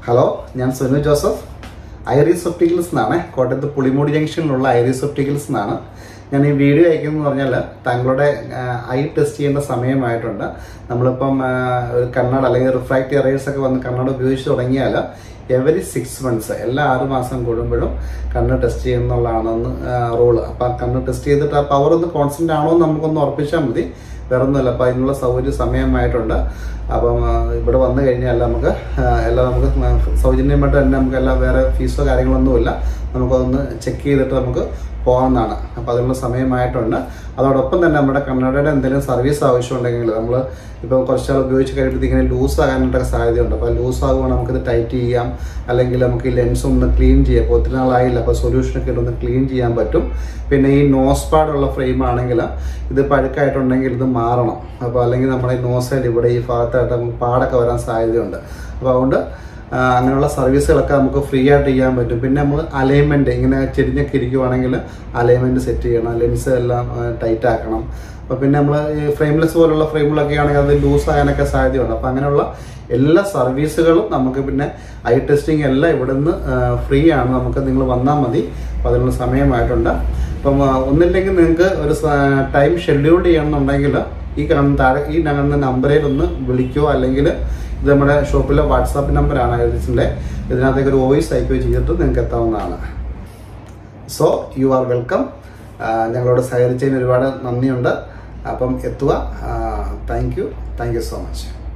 hello ഞാൻ Sunu Joseph iris opticals എന്നാണ് കോട്ടയത്ത് പുളിമൂടി ജംഗ്ഷനിലുള്ള ഐറിസ് ഒപ്റ്റിക്കൽസ് എന്നാണ് ഞാൻ ഈ വീഡിയോ അയക്കുന്നത് പറഞ്ഞാൽ താങ്കളുടെ ഐ ടെസ്റ്റ് ചെയ്യേണ്ട സമയമായിട്ടുണ്ട് നമ്മളിപ്പം ആ, ഒരു കണ്ണട അല്ലെങ്കിൽ റിഫ്രാക്റ്റീവ് എറേഴ്സ് ഒക്കെ വന്ന് കണ്ണട ഉപയോഗിച്ച് തുടങ്ങിയാൽ എവറി സിക്സ് മന്ത്സ് എല്ലാ ആറ് മാസം കൂടുമ്പോഴും കണ്ണ് ടെസ്റ്റ് ചെയ്യുന്നുള്ളതാണെന്ന് റൂള് അപ്പം കണ്ണ് ടെസ്റ്റ് ചെയ്തിട്ട് ആ പവർ ഒന്ന് കോൺസ്റ്റന്റ് ആണോ എന്ന് നമുക്കൊന്ന് ഉറപ്പിച്ചാൽ മതി വേറെ ഒന്നുമില്ല അപ്പം അതിനുള്ള സൗകര്യ സമയമായിട്ടുണ്ട് അപ്പം ആ, ഇവിടെ വന്നു കഴിഞ്ഞാൽ നമുക്ക് ആ, എല്ലാം നമുക്ക് സൗജന്യമായിട്ട് തന്നെ നമുക്ക് എല്ലാം വേറെ ഫീസോ കാര്യങ്ങളൊന്നുമില്ല നമുക്കതൊന്ന് ചെക്ക് ചെയ്തിട്ട് നമുക്ക് പോകാവുന്നതാണ് അപ്പോൾ അതിനുള്ള സമയമായിട്ടുണ്ട് അതോടൊപ്പം തന്നെ നമ്മുടെ കണ്ണടയുടെ എന്തെങ്കിലും സർവീസ് ആവശ്യമുണ്ടെങ്കിൽ നമ്മൾ ഇപ്പോൾ കുറച്ചാൾ ഉപയോഗിച്ച് കഴിയുമ്പോഴത്തേക്ക് ഇങ്ങനെ ലൂസ് ആകാനായിട്ടൊക്കെ സാധ്യതയുണ്ട് അപ്പോൾ ലൂസ് ആകുമ്പോൾ നമുക്കിത് ടൈറ്റ് ചെയ്യാം അല്ലെങ്കിൽ നമുക്ക് ഈ ലെൻസ് ഒന്ന് ക്ലീൻ ചെയ്യാം ഇപ്പോൾ ഒത്തിരി നാളായില്ല അപ്പോൾ സൊല്യൂഷനൊക്കെ ഇട്ടൊന്ന് ക്ലീൻ ചെയ്യാൻ പറ്റും പിന്നെ ഈ നോസ് പാടുള്ള ഫ്രെയിം ആണെങ്കിൽ ഇത് പഴുക്കായിട്ടുണ്ടെങ്കിൽ ഇത് മാറണം അപ്പോൾ അല്ലെങ്കിൽ നമ്മുടെ ഈ നോസൈൽ ഇവിടെ ഈ ഭാഗത്തായിട്ട് നമുക്ക് പാടൊക്കെ വരാൻ സാധ്യതയുണ്ട് അപ്പോൾ അതുകൊണ്ട് ആ, അങ്ങനെയുള്ള സർവീസുകളൊക്കെ നമുക്ക് ഫ്രീ ആയിട്ട് ചെയ്യാൻ പറ്റും പിന്നെ നമ്മൾ അലൈൻമെൻറ്റ് ഇങ്ങനെ ചെരിഞ്ഞൊക്കെ ഇരിക്കുവാണെങ്കിൽ അലൈൻമെൻറ്റ് സെറ്റ് ചെയ്യണം ലെൻസ് എല്ലാം ടൈറ്റ് ആക്കണം അപ്പോൾ പിന്നെ നമ്മൾ ഈ ഫ്രെയിംലെസ് പോലുള്ള ഫ്രെയിമുകളൊക്കെ ആണെങ്കിൽ അത് ലൂസ് ആകാനൊക്കെ സാധ്യതയുണ്ട് അപ്പോൾ അങ്ങനെയുള്ള എല്ലാ സർവീസുകളും നമുക്ക് പിന്നെ ഐ ടെസ്റ്റിംഗ് എല്ലാം ഇവിടുന്ന് ഫ്രീ ആണ് നമുക്ക് നിങ്ങൾ വന്നാൽ മതി അപ്പോൾ അതിനുള്ള സമയമായിട്ടുണ്ട് അപ്പം ആ, ഒന്നില്ലെങ്കിൽ നിങ്ങൾക്ക് ഒരു ടൈം ഷെഡ്യൂൾ ചെയ്യണമെന്നുണ്ടെങ്കിൽ ഈ കാണുന്ന താഴെ ഈ കാണുന്ന നമ്പറിൽ ഒന്ന് വിളിക്കുകയോ അല്ലെങ്കിൽ ഇത് നമ്മുടെ ഷോപ്പിലെ വാട്സാപ്പ് നമ്പറാണ് ഐറിസിൻ്റെ ഇതിനകത്തേക്ക് ഒരു വോയിസ് അയക്കുകയോ ചെയ്തിട്ട് നിങ്ങൾക്ക് എത്താവുന്നതാണ് സോ യു ആർ വെൽക്കം ഞങ്ങളോട് സഹകരിച്ചതിന് ഒരുപാട് നന്ദിയുണ്ട് അപ്പം എത്തുക thank you thank you so much